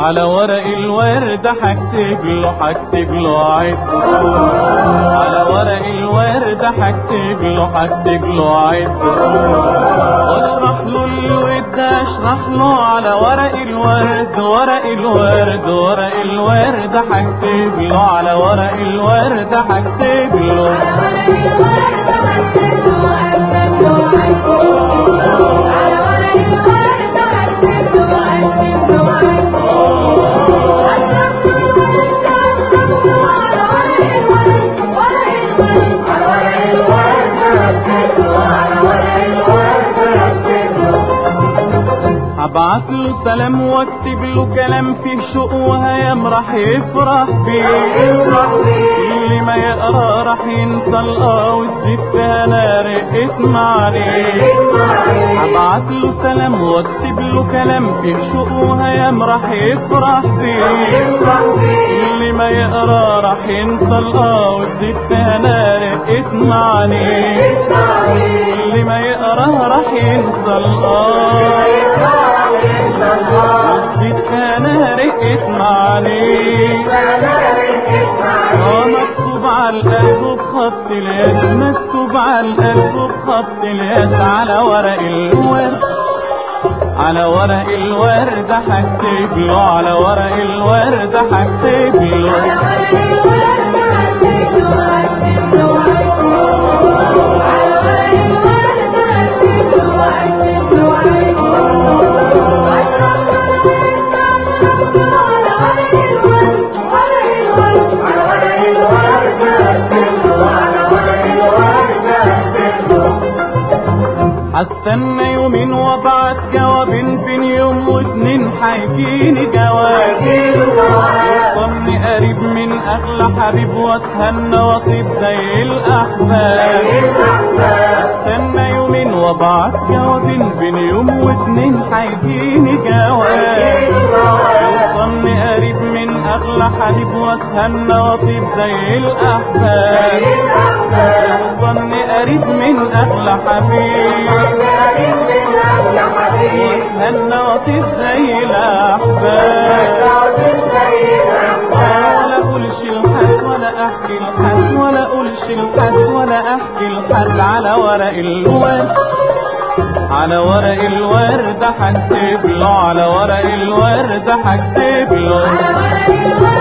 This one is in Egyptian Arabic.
على ورق الورد هكتب له هكتب له عد على ورق الورد هكتب له هكتب له عد واشرح له الود اشرح له على ورق الورد ورق الورد ورق الورد هكتب له على ورق الورد هكتب له هبعت له سلام واكتب له كلام فيه شوق وهيام راح يفرح بيه اللي ما يقرا راح ينسى الاه والزيت فيها نار اسمع عليه هبعت له سلام واكتب له كلام فيه شوق وهيام راح يفرح بيه اللي ما يقرا راح ينسى الاه والزيت فيها نار اسمع عليه اللي ما يقرا راح ينسى الاه والزيت انا رقت معاني اه مكتوب على القلب بخط اليد مكتوب على القلب بخط اليد على ورق الورد على ورق الورد هكتب له على ورق الورد هكتب له هستنى يومين وابعت جوابين بين يوم واتنين هيجيني جواب يوصلني قريب من اغلى حبيب واتهنى واطيب زي الاحباب هستنى يومين وابعت جوابين بين يوم واتنين هيجيني جواب يوصلني قريب من اغلى حبيب واتهنى واطيب زي الاحباب يوصلني قريب من اغلى حبيب واتهنى واطيب زي الاحباب ولا اقولش لحد ولا احكي لحد ولا اقولش لحد ولا احكي لحد على ورق الورد على ورق الورد هكتب له على ورق الورد هكتب له